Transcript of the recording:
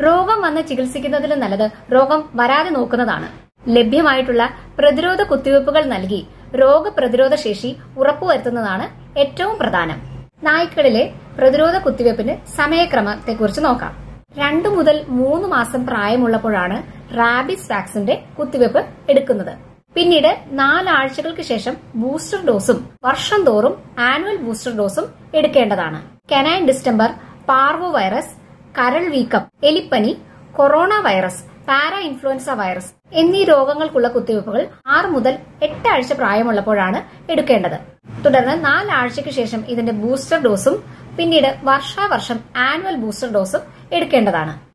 രോഗം വന്ന് ചികിത്സിക്കുന്നതിലും നല്ലത് രോഗം വരാതെ നോക്കുന്നതാണ് ലഭ്യമായിട്ടുള്ള പ്രതിരോധ കുത്തിവയ്പ്പുകൾ നൽകി രോഗപ്രതിരോധ ശേഷി ഉറപ്പുവരുത്തുന്നതാണ് ഏറ്റവും പ്രധാനം നായ്ക്കളിലെ പ്രതിരോധ കുത്തിവയ്പ്പിന് സമയക്രമത്തെക്കുറിച്ച് നോക്കാം രണ്ടു മുതൽ മൂന്ന് മാസം പ്രായമുള്ളപ്പോഴാണ് റാബിസ് വാക്സിന്റെ കുത്തിവയ്പ്പ് എടുക്കുന്നത് പിന്നീട് നാലാഴ്ചകൾക്ക് ശേഷം ബൂസ്റ്റർ ഡോസും വർഷം തോറും ആനുവൽ ബൂസ്റ്റർ ഡോസും എടുക്കേണ്ടതാണ് കെനൈൻ ഡിസ്റ്റംബർ പാർവോ വൈറസ് കരൾ വീക്കം എലിപ്പനി corona virus parainfluenza virus എന്നീ രോഗങ്ങൾക്കുള്ള കുത്തിവയ്പ്പുകൾ ആറ് മുതൽ എട്ട് ആഴ്ച പ്രായമുള്ളപ്പോഴാണ് എടുക്കേണ്ടത് തുടർന്ന് നാലാഴ്ചയ്ക്ക് ശേഷം ഇതിന്റെ ബൂസ്റ്റർ ഡോസും പിന്നീട് വർഷാവർഷം ആനുവൽ ബൂസ്റ്റർ ഡോസും എടുക്കേണ്ടതാണ്